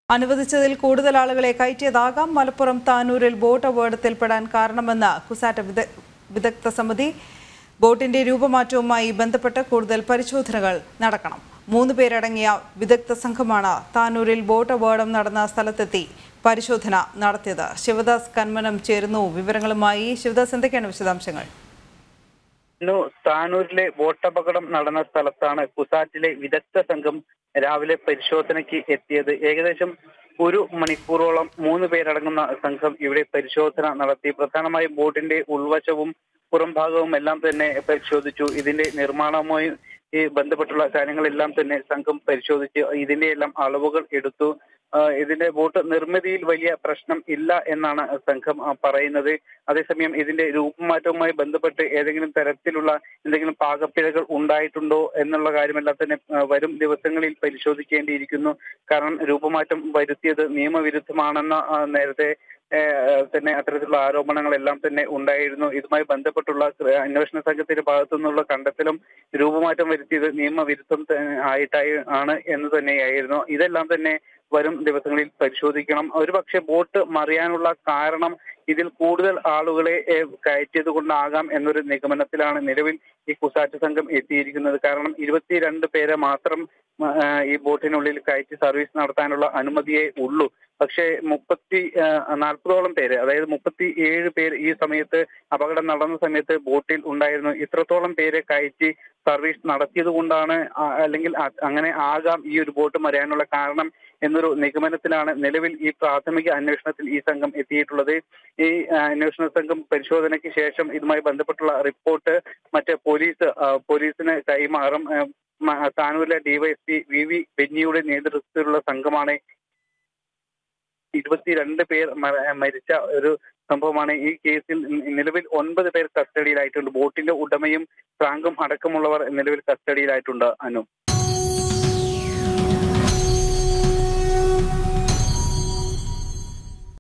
അനുവദിച്ചതിൽ കൂടുതൽ ആളുകളെ കയറ്റിയതാകാം മലപ്പുറം താനൂരിൽ ബോട്ട് അപകടത്തിൽപ്പെടാൻ കാരണമെന്ന് കുസാറ്റ വിദ- വിദഗ്ധ സമിതി ബോട്ടിന്റെ രൂപമാറ്റവുമായി ബന്ധപ്പെട്ട് കൂടുതൽ പരിശോധനകൾ നടക്കണം മൂന്ന് പേരടങ്ങിയ വിദഗ്ധ സംഘമാണ് താനൂരിൽ ബോട്ട് അപകടം നടന്ന സ്ഥലത്തെത്തി പരിശോധന നടത്തിയത് ശിവദാസ് കന്മനം ചേരുന്നു വിവരങ്ങളുമായി ശിവദാസ് എന്തൊക്കെയാണ് വിശദാംശങ്ങൾ ഇന്നു താനൂരിലെ ബോട്ടപകടം നടന്ന സ്ഥലത്താണ് കുസാറ്റിലെ വിദഗ്ധ സംഘം രാവിലെ പരിശോധനയ്ക്ക് എത്തിയത് ഏകദേശം ഒരു മണിക്കൂറോളം മൂന്ന് പേരടങ്ങുന്ന സംഘം ഇവിടെ പരിശോധന നടത്തി പ്രധാനമായും ബോട്ടിന്റെ ഉൾവശവും പുറംഭാഗവും എല്ലാം തന്നെ പരിശോധിച്ചു ഇതിന്റെ നിർമ്മാണവുമായി ഈ ബന്ധപ്പെട്ടുള്ള കാര്യങ്ങളെല്ലാം തന്നെ സംഘം പരിശോധിച്ച് ഇതിന്റെ എല്ലാം അളവുകൾ എടുത്തു ആ, ഇതിന്റെ ബോട്ട് നിർമ്മിതിയിൽ വലിയ പ്രശ്നം ഇല്ല എന്നാണ് സംഘം ആ, പറയുന്നത് അതേസമയം ഇതിന്റെ രൂപമാറ്റവുമായി ബന്ധപ്പെട്ട് ഏതെങ്കിലും തരത്തിലുള്ള എന്തെങ്കിലും പാകപ്പിഴകൾ ഉണ്ടായിട്ടുണ്ടോ എന്നുള്ള കാര്യമെല്ലാം തന്നെ ആ, വരും ദിവസങ്ങളിൽ പരിശോധിക്കേണ്ടിയിരിക്കുന്നു കാരണം രൂപമാറ്റം വരുത്തിയത് നിയമവിരുദ്ധമാണെന്ന ആ, നേരത്തെ ഏ, തന്നെ അത്തരത്തിലുള്ള ആരോപണങ്ങളെല്ലാം തന്നെ ഉണ്ടായിരുന്നു ഇതുമായി ബന്ധപ്പെട്ടുള്ള അന്വേഷണ സംഘത്തിന്റെ ഭാഗത്തു നിന്നുള്ള കണ്ടെത്തലും രൂപമാറ്റം വരുത്തിയത് നിയമവിരുദ്ധം തന്നെ ആയിട്ടായി ആണ് എന്ന് തന്നെയായിരുന്നു ഇതെല്ലാം തന്നെ വരും ദിവസങ്ങളിൽ പരിശോധിക്കണം ഒരുപക്ഷെ ബോട്ട് മറിയാനുള്ള കാരണം ഇതിൽ കൂടുതൽ ആളുകളെ ഏ, കയറ്റിയത് കൊണ്ടാകാം എന്നൊരു നിഗമനത്തിലാണ് നിലവിൽ ഈ കുസാറ്റ് സംഘം എത്തിയിരിക്കുന്നത് കാരണം ഇരുപത്തിരണ്ട് പേരെ മാത്രം ആ, ഈ ബോട്ടിനുള്ളിൽ കയറ്റി സർവീസ് നടത്താനുള്ള അനുമതിയേ ഉള്ളൂ പക്ഷേ മുപ്പത്തി നാൽപ്പതോളം പേര് അതായത് മുപ്പത്തി ഏഴ് പേര് ഈ സമയത്ത് അപകടം നടന്ന സമയത്ത് ബോട്ടിൽ ഉണ്ടായിരുന്നു ഇത്രത്തോളം പേരെ കയറ്റി സർവീസ് നടത്തിയത് കൊണ്ടാണ് ആ- അല്ലെങ്കിൽ അ- അങ്ങനെ ആകാം ഈ ഒരു ബോട്ട് മറിയാനുള്ള കാരണം എന്നൊരു നിഗമനത്തിലാണ് നിലവിൽ ഈ പ്രാഥമിക അന്വേഷണത്തിൽ ഈ സംഘം എത്തിയിട്ടുള്ളത് ഈ ആ, അന്വേഷണ സംഘം പരിശോധനയ്ക്ക് ശേഷം ഇതുമായി ബന്ധപ്പെട്ടുള്ള റിപ്പോർട്ട് മറ്റേ പോലീസ് ആ, പോലീസിന് കൈമാറും ആ, മ- താനൂരിലെ ഡിവൈഎസ്പി വി വി ബെന്നിയുടെ നേതൃത്വത്തിലുള്ള സംഘമാണ് ഇരുപത്തിരണ്ട് പേർ മര- മരിച്ച ഒരു സംഭവമാണ് ഈ കേസിൽ നി- നിലവിൽ ഒൻപത് പേർ കസ്റ്റഡിയിലായിട്ടുണ്ട് ബോട്ടിന്റെ ഉടമയും ഫ്രാങ്കും അടക്കമുള്ളവർ നിലവിൽ കസ്റ്റഡിയിലായിട്ടുണ്ട് അനു